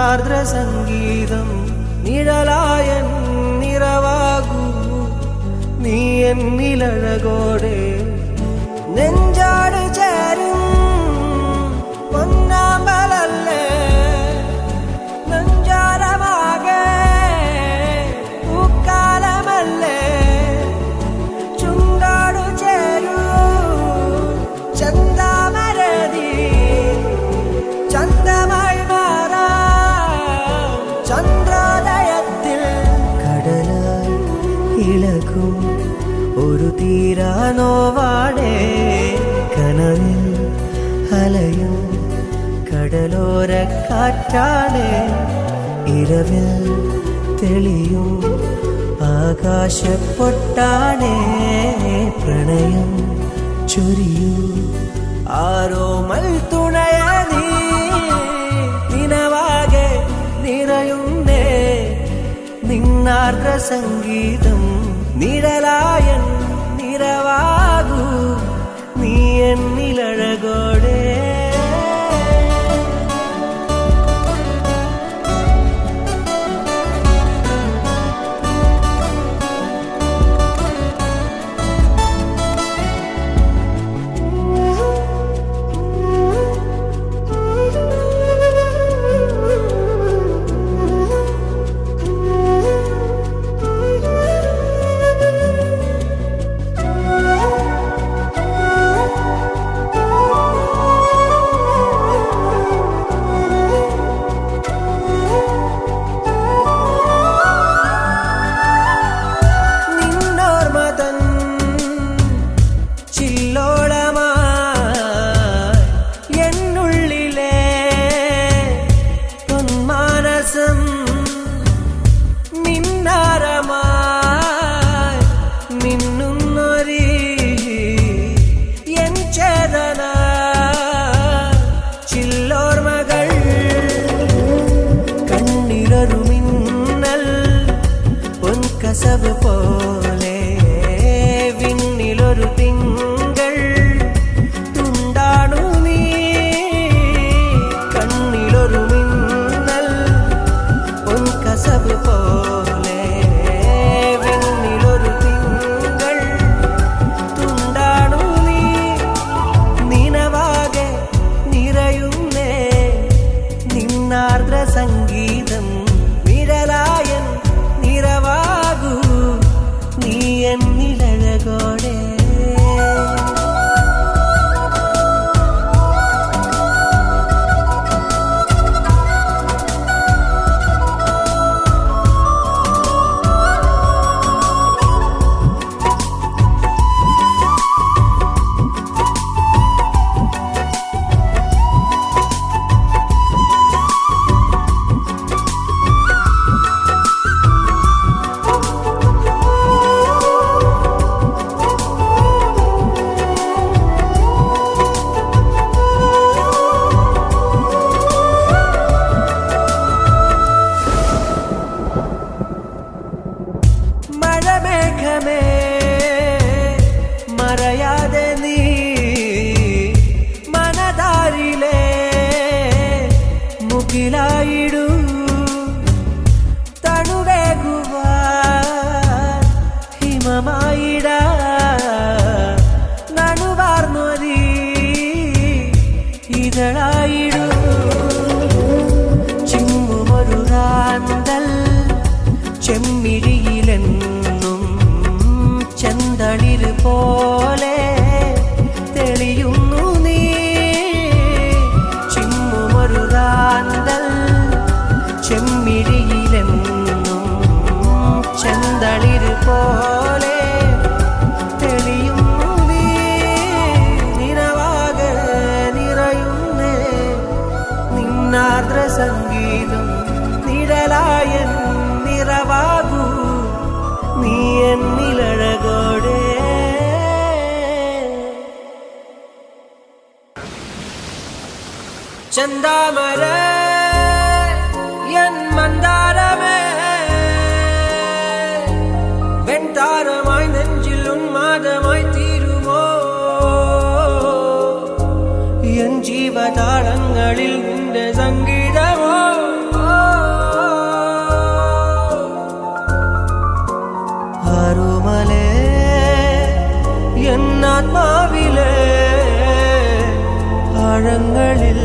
നിന്നാർദ്ര സംഗീതം നിഴലായൻ നിറവാകൂ നീ എന്നിലഴകോടെ നെഞ്ചാട് ചേരും പൊന്നാമ്പലല്ലേ നെഞ്ചാരമാകെ പൂക്കാലമല്ലേ ചുണ്ടാടു ചേരൂ ചന്താമരതി ചന്തമായി മാറാം ചന്ദ്രോദയത്തിൽ കടലായി ഇളകും ഒരു തീരാനോവാടേ കനവിൽ അലയും കടലോര കാറ്റാടേ ഇരവിൽ തെളിയും ആകാശപ്പൊട്ടാണേ പ്രണയം ചൊരിയൂ ആരോ മൽത്തുണയ നീ നിനവാകെ നിറയുന്നേ നിന്നാർദ്ര സംഗീതം നിഴലായൻ നിറവാകൂ നീ എന്നിലഴകോടെ നിന്നോർമതൻ ചില്ലോളമായി എന്നുള്ളിലെ പൊന്മാനസം നിന്നാരമായി മിന്നുന്നൊരി എൻ ചേതന ചില്ലോർമകൾ കണ്ണിലൊരു മിന്നൽ പൊൻകസവ് പോലെ വിണ്ണിലൊരു തിങ്കൾ തുണ്ടാണു നീ കണ്ണിലൊരു മിന്നൽ പൊൻകസവ് പോലെ വിണ്ണിലൊരു തിങ്കൾ തുണ്ടാണു നീ നിനവാകെ നിറയുന്നേ നിന്നാർദ്ര സംഗീതം നിഴലായൻ നിറവാകൂ നീ എന്നിലഴകോടെ മഴമേഘമേ മറയാതെ നീ മനതാരിലെ മുകിലായിടൂ തണുവേകുവാൻ ഹിമമായിട നണുവാർന്നൊരി ഇതളായിടൂ ചിമ്മുമൊരു റാന്തൽ ചെമ്മിഴിയിലെന്നും ചെന്തളിര് പോലെ തെളിയുന്നു നീ ചിമ്മുമൊരു റാന്തൽ ചെമ്മിഴിയിലെന്നും ചെന്തളിര് പോലെ തെളിയുന്നു നീ നിറവാകെ നിറയുന്നേ നിന്നാർദ്ര സംഗീതം നിഴലായൻ നിറവാകൂ നീ എന്നിലഴകോടെ ചന്താമര എൻ മന്ദാരമേ വെൺതാരമായി നെഞ്ചിൽ ഉന്മാദമായി തീരുമോ എൻ ജീവതാളങ്ങളിൽ നിന്റെ സംഗീതമോ എന്നാത്മാവിലെ ആഴങ്ങളിൽ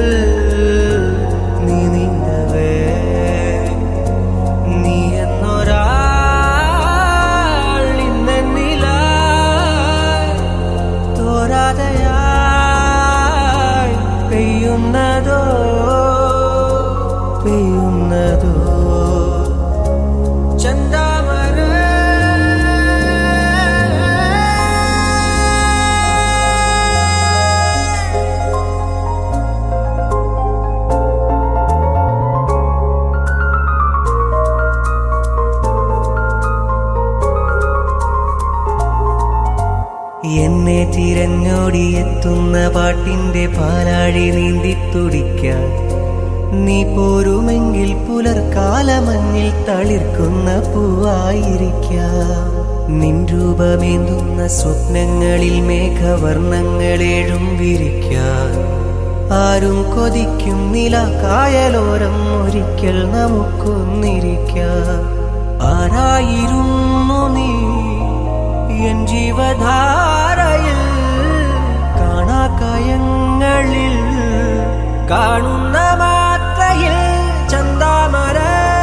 നീ നീന്തവേ നീ എന്നൊരാൾ ഇന്നെന്നില തോരാതെയായി പെയ്യുന്നതോ പെയ്യുന്നതോ ചന്താമര എന്നെ തിരഞ്ഞോടിയെത്തുന്ന പാട്ടിന്റെ പാലാഴി നീന്തി തുടിക്കാൻ നീ പോരുമെങ്കിൽ പുലർക്കാലമഞ്ഞിൽ തളിർക്കുന്ന പൂവായിരിക്കാം നിൻ രൂപമേന്തുന്ന സ്വപ്നങ്ങളിൽ മേഘവർണ്ണങ്ങളേഴും വിരിക്കാൻ ആരും കൊതിക്കും നില കായലോരം ഒരിക്കൽ നമുക്കൊന്നിരിക്കാം ആരായിരുന്നു നീ എൻ ജീവധാരയിൽ കാണാക്കയങ്ങളിൽ കാണുന്ന മാത്രയിൽ ചന്താമര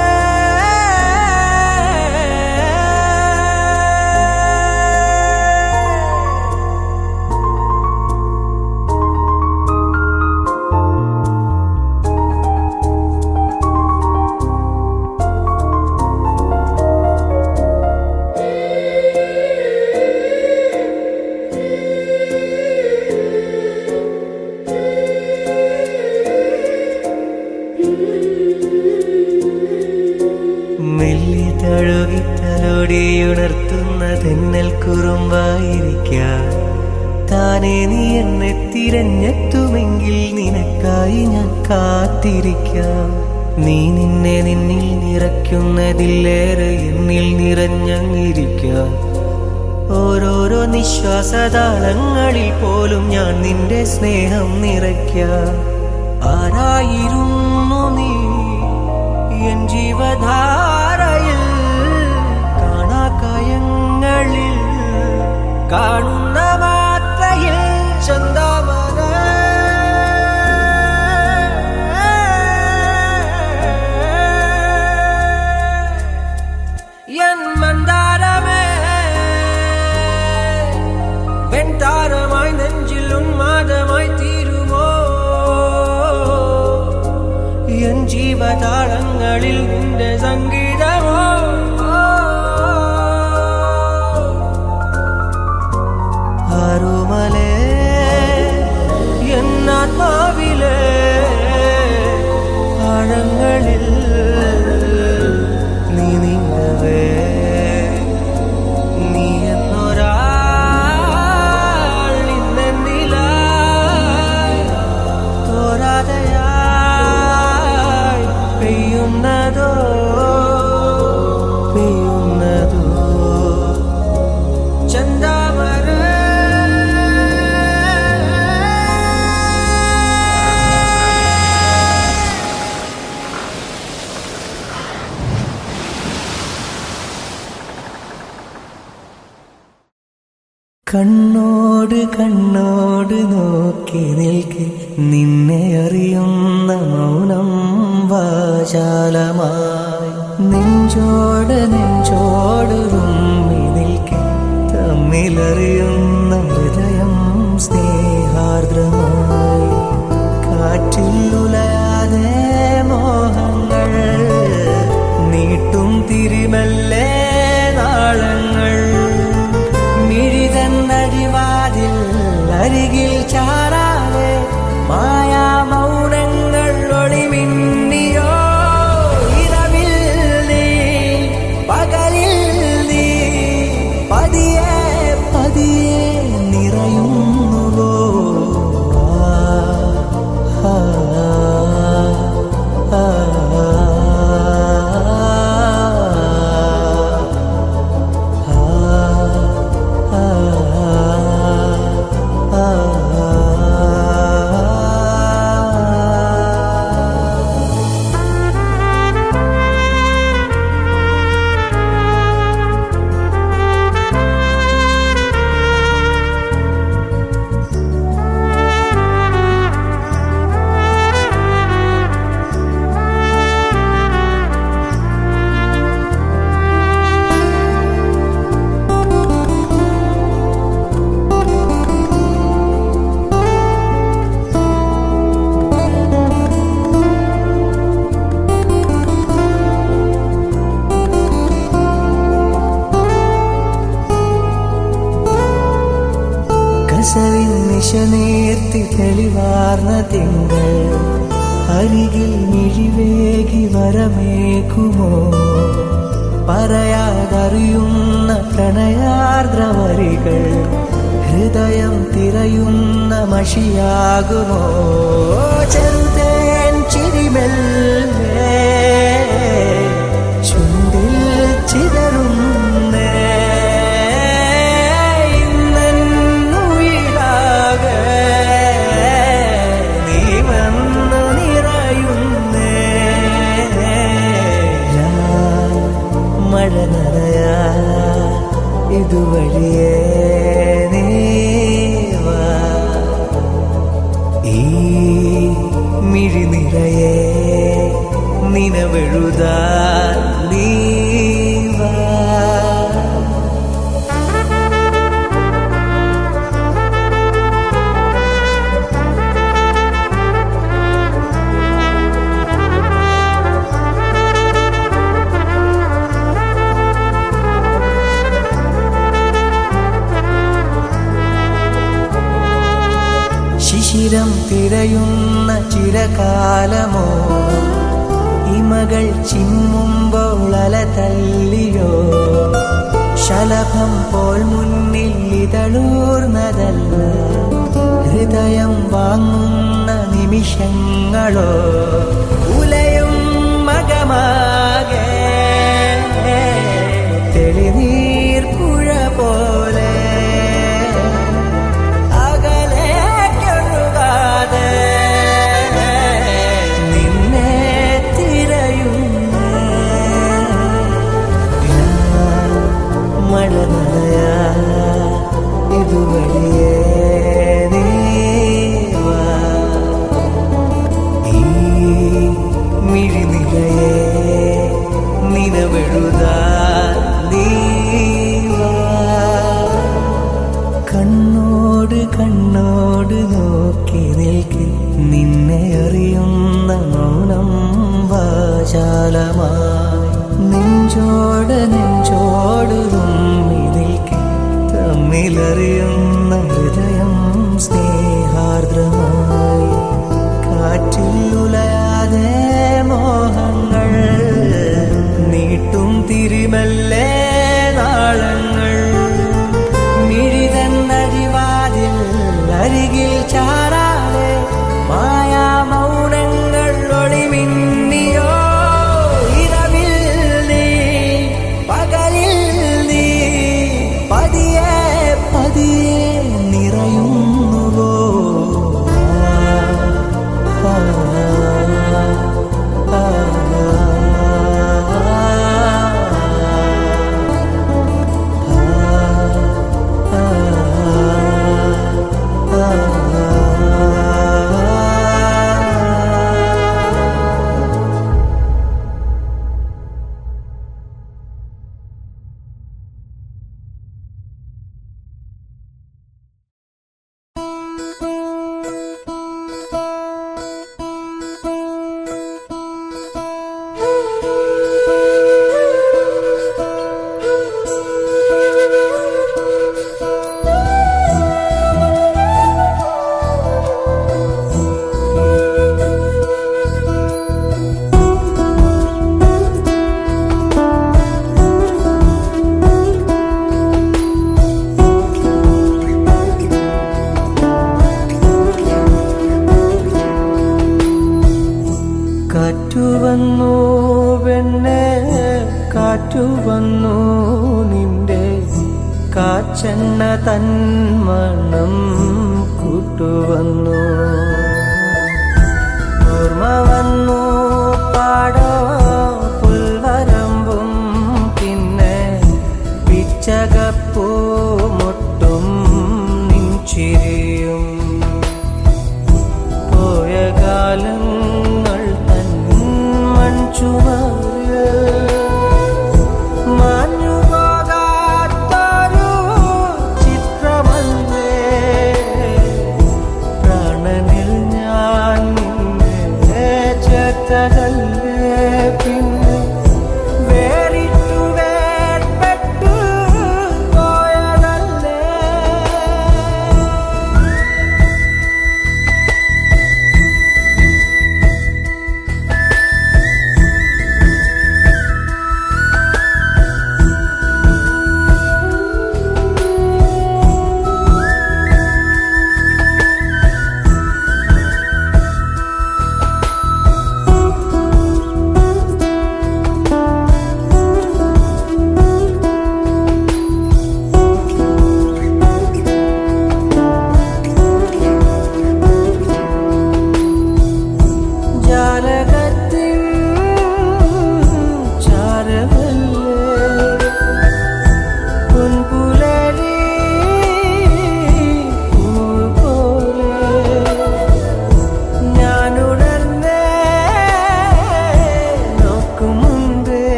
മെല്ലി തഴുകി തലോടിയുണർത്തുന്ന തെന്നൽ കുറുമ്പായിരിക്കാം താനേ നീ എന്നെ തിരഞ്ഞെത്തുമെങ്കിൽ നിനക്കായി ഞാൻ കാത്തിരിക്കാം നീ നിന്നെ നിന്നിൽ നിറയ്ക്കുന്നതിലേറെ എന്നിൽ നിറഞ്ഞങ്ങിരിക്കാം ഓരോരോ നിശ്വാസതാളങ്ങളിൽ പോലും ഞാൻ നിന്റെ സ്നേഹം നിറയ്ക്കാം ആരായിരുന്നു നീ എൻ ജീവധാരയിൽ കാണാക്കയങ്ങളിൽ കാണുന്ന മാത്രയിൽ ചന്താമര എൻ മന്ദാരമേ വെൺതാരമായി നെഞ്ചിൽ ഉന്മാദമായി തീരുമോ എൻ ജീവതാളങ്ങളിൽ നിന്റെ സംഗീതമോ ആരുമലേ എന്നാത്മാവിലെ ആഴങ്ങളിൽ നീ നീങ്ങവേ നീ എന്നൊരാൾ ഇന്നെന്നില തോരാതെയായി പെയ്യുന്നതോ പെയ്യുന്നതോ ചന്താമര കണ്ണോട് കണ്ണോട് നോക്കി നിൽക്കെ നിന്നെ അറിയുന്ന മൗനം വാചാലമായി നെഞ്ചോട് നെഞ്ചോട് തുമ്മി നിൽക്കെ തമ്മിലറിയുന്ന ഹൃദയം സ്നേഹാർദ്രമായി കാറ്റിൽ ഉലയാതെ മോഹങ്ങൾ നീട്ടും തിരിമല്ലേ നാളങ്ങൾ മിഴിതന്നടിവാതിൽ അരികിൽ ചാരാതെ മായാ മൗനങ്ങൾ ഒളിമിന്നിയോ ഇരവിൽ നീ പകലിൽ നീ പതിയെ പതിയെ നിറ ദിശ നീർത്തി തെളിവാർന്ന തിങ്കൾ അരികിൽ മിഴിവേകി വരമേക്കുമോ പറയാതറിയുന്ന പ്രണയാർദ്രവരികൾ ഹൃദയം തിരയുന്ന മഷിയാകുമോ ചെറുതേൻ ചിരിമെല്ലേ ചുണ്ടിൽ ചിതറുന്നേ ഇന്നുയിരാകെ നീ വന്നു നിറയുന്നേ മഴ നനയാ ഇതുവഴിയേ നീ വാ ഈ മിഴി നിറയെ നിനവെഴുതാ നീ വാ ശിശിരം തിരയുന്ന ചിരകാലമോ ഇമകൾ ചിമ്മുമ്പോൾ അല തല്ലിയോ ശലഭം പോൽ മുന്നിൽ ഇതളൂർന്നതല്ല ഹൃദയം വാങ്ങുന്ന നിമിഷങ്ങളോ ഉലയും മകമാകെ തെളിനീർ പുഴ പോലെ അകലേക്കൊഴുകാതെ നിന്നെ തിരയുന്നു ഞാൻ മഴ നനയാ ഇതുവഴിയേ നീ വാ ഈ മിഴിനിലയെ നിലവെഴുതാ നീ വാ കണ്ണോട് കണ്ണോട് നോക്കി നിൽക്കി നിന്നെ അറിയുന്ന മൗനം വാചാലമായി നെഞ്ചോട് നെഞ്ചോട് തുമ്മി നിൽക്കി തമ്മിലറിയുന്ന ഹൃദയം സ്നേഹാർദ്രമായി കാറ്റിൽ ഉലയാതെ മോഹങ്ങൾ നീട്ടും തിരിമല്ലേ നാളങ്ങൾ മിഴിതന്നഴിവാതിൽ അരികിൽ ചാരാതെ മായാ മൗനങ്ങൾ ഒളിമിന്നിയോ ഇരവിൽ നീ പകലിൽ നീ പതിയെ പതിയെ നിറയുന്നുവോ ആ, ആ, കാറ്റു വന്നു വെണ്ണെ കാറ്റു വന്നു നിന്റെ കാച്ചെണ്ണ തന്മണം കൂട്ടുവന്നു ഓർമ്മ വന്നു പാടോ പുൽവരമ്പും പിന്നെ പിച്ചകപ്പൂ മുട്ടും നിൻചിരിയും പോയ കാലങ്ങൾ തൻ മൺചുമര് മാഞ്ഞു പോകാത്തൊരു ചിത്രമല്ലേ പ്രാണനിൽ ഞാൻ നിന്നെ ചേർത്തതല്ലേ പിന്നെ വേറിട്ടു വേർപെട്ടു പോയതല്ലേ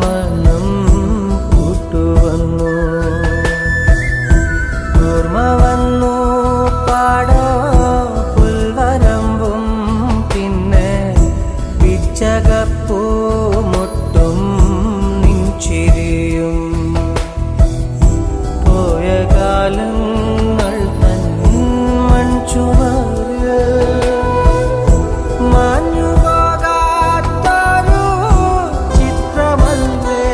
മനം കൂട്ടുവന്നു ഓർമ്മ വന്നു പാടോ പുൽവരമ്പും പിന്നെ പിച്ചകപ്പൂ മുട്ടും നിൻചിരിയും പോയ കാലങ്ങൾ തൻ മൺചുമര് മാഞ്ഞു പോകാത്തൊരു ചിത്രമല്ലേ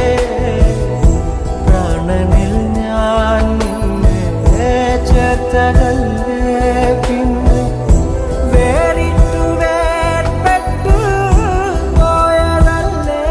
പ്രാണനിൽ ഞാൻ നിന്നെ ചേർത്തതല്ലേ പിന്നെ വേറിട്ടു വേർപെട്ടു പോയതല്ലേ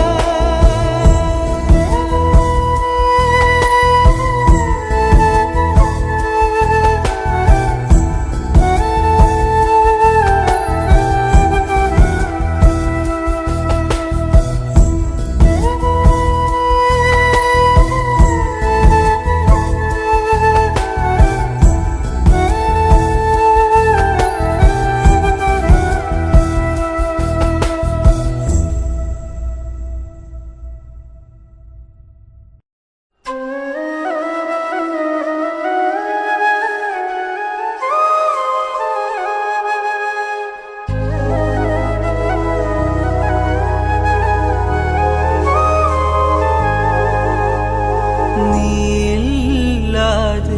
നീയില്ലാതെ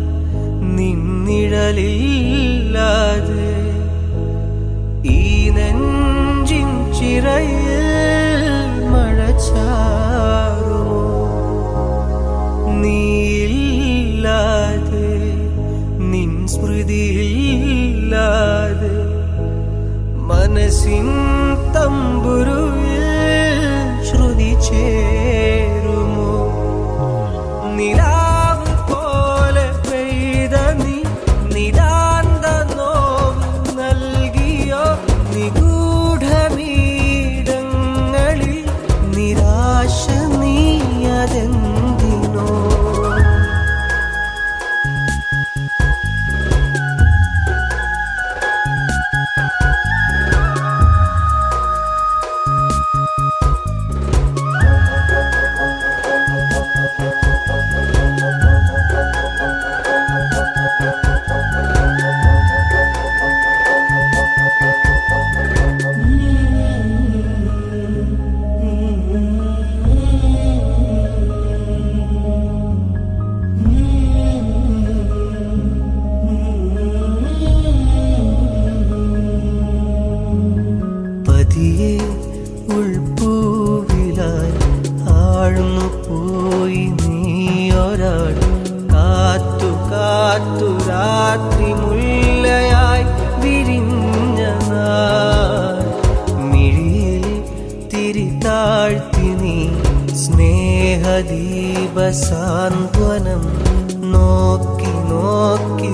നിന്നിഴലില്ലാതെ ഈ നെഞ്ചിൻ ചിറയിൽ മഴ ചാറുമോ നീയില്ലാതെ നിൻ സ്മൃതിയില്ലാതെ മനസ്സിൻ തമ്പുരുവിൽ ശ്രുതി ചേരുമോ നിലാവ് പോലെ പെയ്ത നീ നിതാന്ത നോവ് നൽകിയോ നിഗൂഢമീടങ്ങളിൽ നിരാശ നീ അതെന്തിനോ പതിയെ ഉൾപ്പൂവിലായി ആഴ്ന്നു പോയി നീയൊരാൾ കാത്തു കാത്തു രാത്രി മുല്ലയായി വിരിഞ്ഞ നാൾ മിഴിയിൽ തിരി താഴ്ത്തി നീ സ്നേഹദീപ സാന്ത്വനം നോക്കി നോക്കി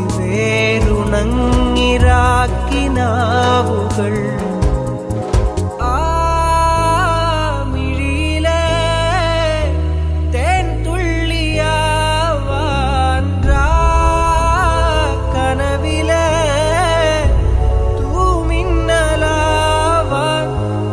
വേരുണങ്ങിരാക്കിനാവുകൾ ആ മിഴിയിലെ തേൻ തുള്ളിയാവാൻ കനവിലെ തൂമിന്നലാവാൻ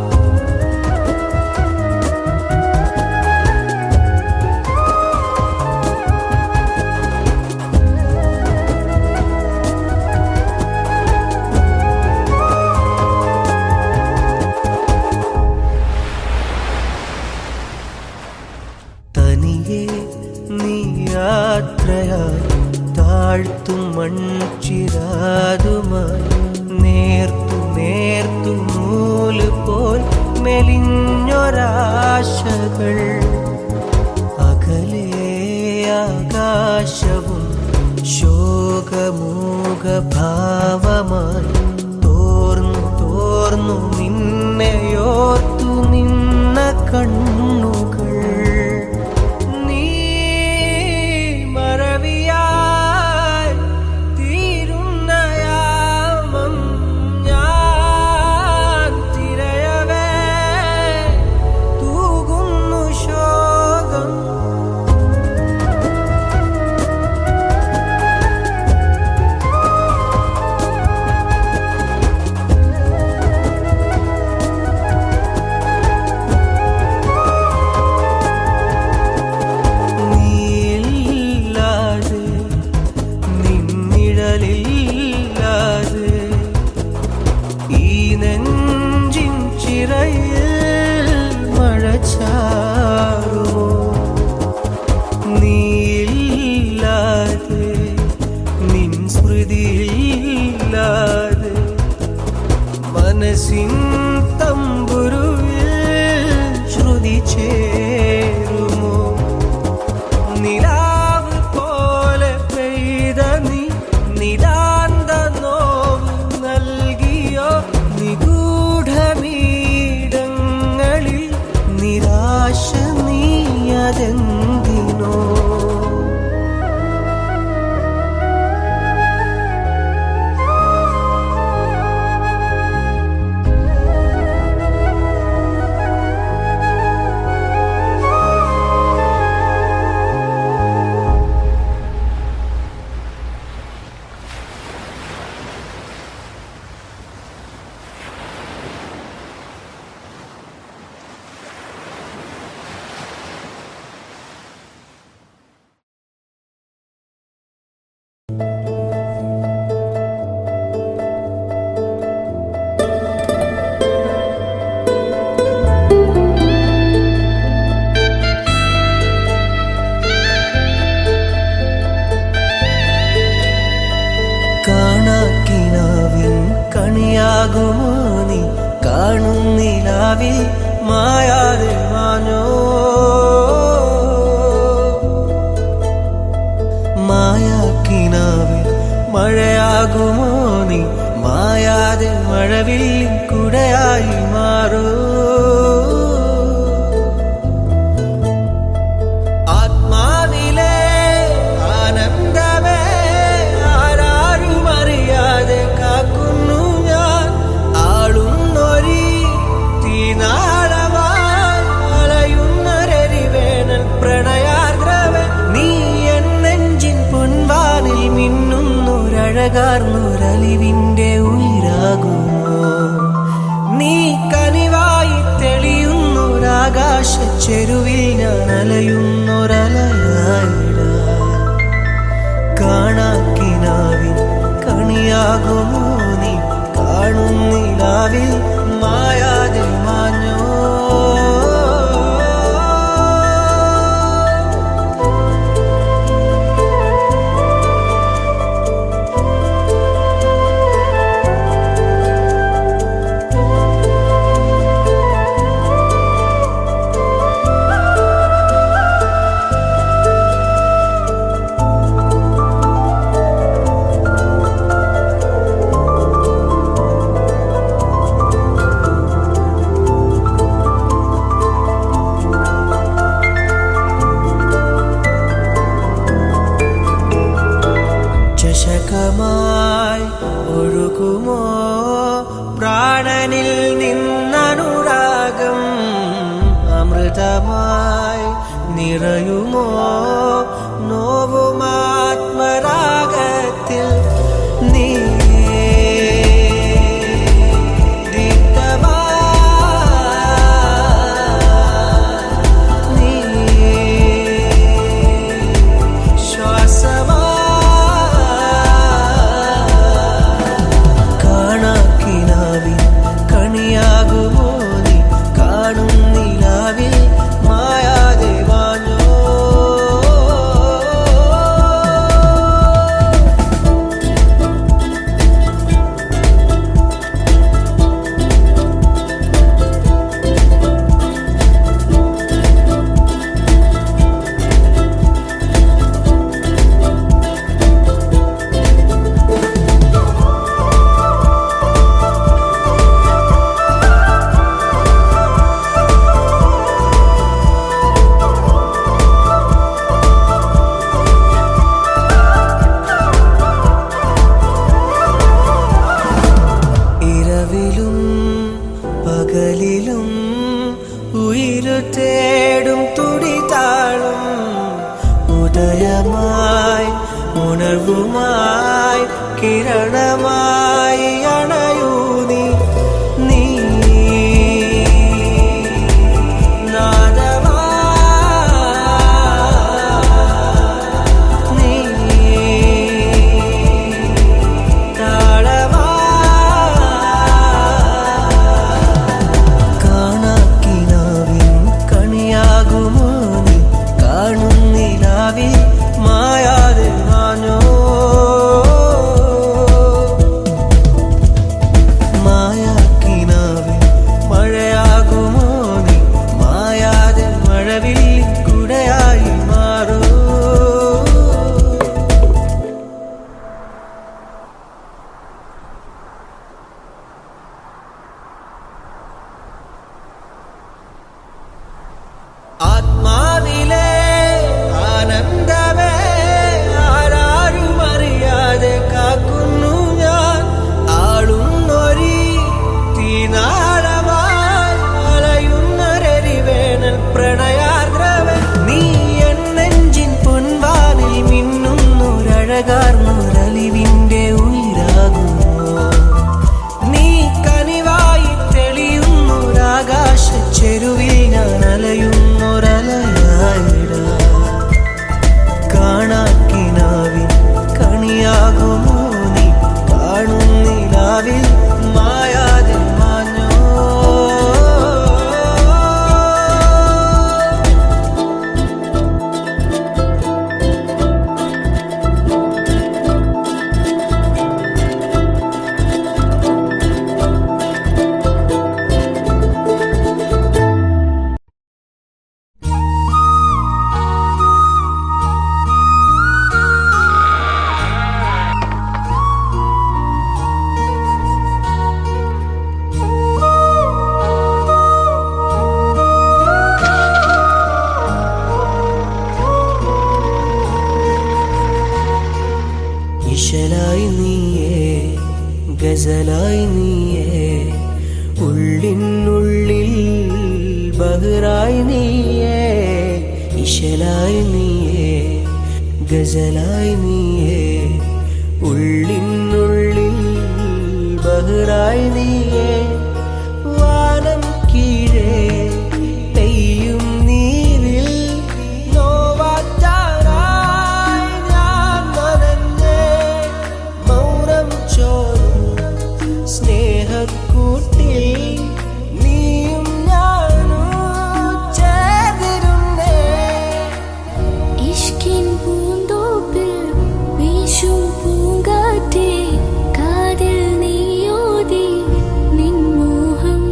തനിയെ നീ യാത്രയായി താഴ്ത്തും മൺചിരാതുമായി നേർത്തു നേർത്തു നൂല് പോൽ മെലിഞ്ഞൊരാശകൾ അകലെ ആകാശവും ശോകമൂക ഭാവമായി തോർന്നു തോർന്നു നിന്നെയോർത്തു നിന്ന കണ്ണുകൾ നീ മറവിയായി തീരുന്ന യാമം ഞാൻ തിരയവേ തൂകുന്നു ശോകം ആ ചേരുമോ നിലാവ് പോലെ പെയ്ത നീ നിതാന്ത നോവ് നൽകിയോ നിഗൂഢമീടങ്ങളിൽ നിരാശ നീ അതെന്തിനോ കാണാക്കിനാവിൻ കണിയാകുമോ നീ കാണുന്നിലാവിൽ മായാതെ മാഞ്ഞോ മായാക്കിനാവിൽ മഴയാകുമോ നീ മായാതെ മഴവിൽ കുടയായി മാറൂ ആത്മാവിലെ ആനന്ദമേ ആരാരും അറിയാതെ കാക്കുന്നു ഞാൻ ആളുന്നൊരി തീനാളമായി അലയുന്നൊരരിവേണൽ പ്രണയാർദ്രവേ നീ എൻ നെഞ്ചിൻ പൊൻവാനിൽ മിന്നുന്നൊരഴകാർന്നൊരലിവിന്റെ ഉയരാകുമോ നീ കനിവായി തെളിയുന്നൊരാകാശ ചെരുവിൽ ഞാൻ അലയുന്നൊരലയായിട കാണാക്കിനാവിൻ കണിയാകുമോ നീ കാണുന്നിലാവിൽ മായാതെ മാഞ്ഞോ ചഷകമായി ഒഴുകുമോ പ്രാണനിൽ നിന്നനുരാഗം അമൃതമായി നിറയുമോ നോവുമാത്മരാഗത്തിൽ നീ ദീപ്തമായി നീ കാണാക്കിനാവിൽ കണിയാകുമോ നീ കാണുന്നിലാവിൽ മായാതെ വാഞ്ഞോ ഇരവിലും പകലിലും ഉയിരു തേടും തുടിതാളും ഉദയമായി ഉണർവുമായി കിരണമായി അണയൂ നീ നീ നാദമായി നീ കാണാക്കിനാവിൻ കണിയാകുമോ നീ കാണുന്നിലാവിൽ മായാതെ മാഞ്ഞോ മഴവില്ലി കുടയായി മാറൂ ആത്മാവിലെ ആനന്ദമേ ആരാരും അറിയാതെ കാക്കുന്നു ഞാൻ ആളുന്നൊരി തീനാളമായി അലയുന്നൊരരിവേനൽ പ്രണയാർദ്രവേ നീ എൻ നെഞ്ചിൻ പൊൻവാനിൽ മിന്നുന്നൊരഴകാർന്നൊരലിവിന്റെ ഉയരാകുമോ നീ കനിവായി തെളിയുന്നൊരാകാശ ചെരുവിൽ ഞാൻ അലയുന്നൊരലയായിട കാണാക്കിനാവിൻ കണിയാകുമോ നീ കാണുന്നിലാവിൽ മായാതെ മാഞ്ഞോ ഇശലായി നീയേ ഗസലായി നീയേ ഉള്ളിനുള്ളിൽ ബഹറായി നീയേ ഇശലായി നീയേ ഗസലായി നീയേ ഉള്ളിനുള്ളിൽ ബഹറായി നീയേ വാനം കീഴേ പെയ്യും നീരിൽ നോവാറ്റാനായി ഞാൻ നനഞ്ഞേ മൗനം ചോരും സ്നേഹക്കൂട്ടിൽ നീയും ഞാനും ചേർന്നിരുന്നേ ഇഷ്കിൻ പൂന്തോപ്പിൽ വീശും പൂങ്കാറ്റേ കാതിൽ നീയോതി നിൻ മോഹം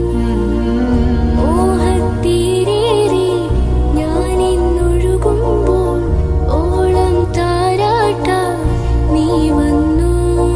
മോഹത്തീരേറി ഞാനിന്നൊഴുകുമ്പോൾ ഓളം താരാട്ട നീ വന്നു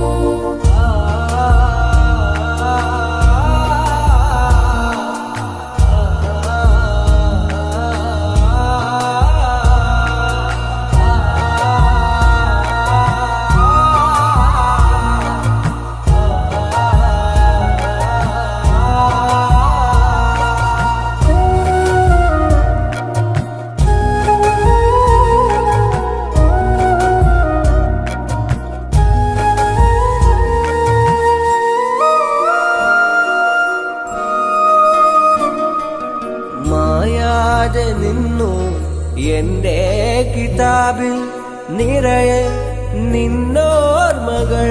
മായാതെ നിന്നു എന്റെ കിതാബിൽ നിറയെ നിന്നോർമകൾ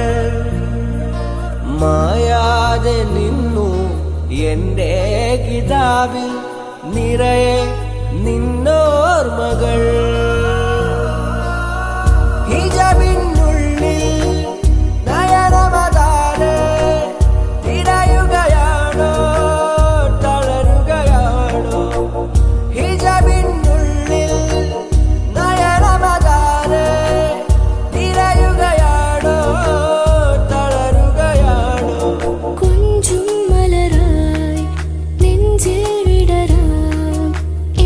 മായാതെ നിന്നു എന്റെ കിതാബിൽ നിറയെ നിന്നോർമകൾ ഹിജബിനുള്ളിൽ നയനമതാരെ തിരയുകയാണോ തളരുകയാണോ ഹിജബിനുള്ളിൽ നയനമതാരെ തിരയുകയാണോ തളരുകയാണോ കൊഞ്ചും മലരായി നെഞ്ചിൽ വിടരാം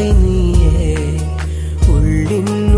നീയേ ഉള്ളിൻ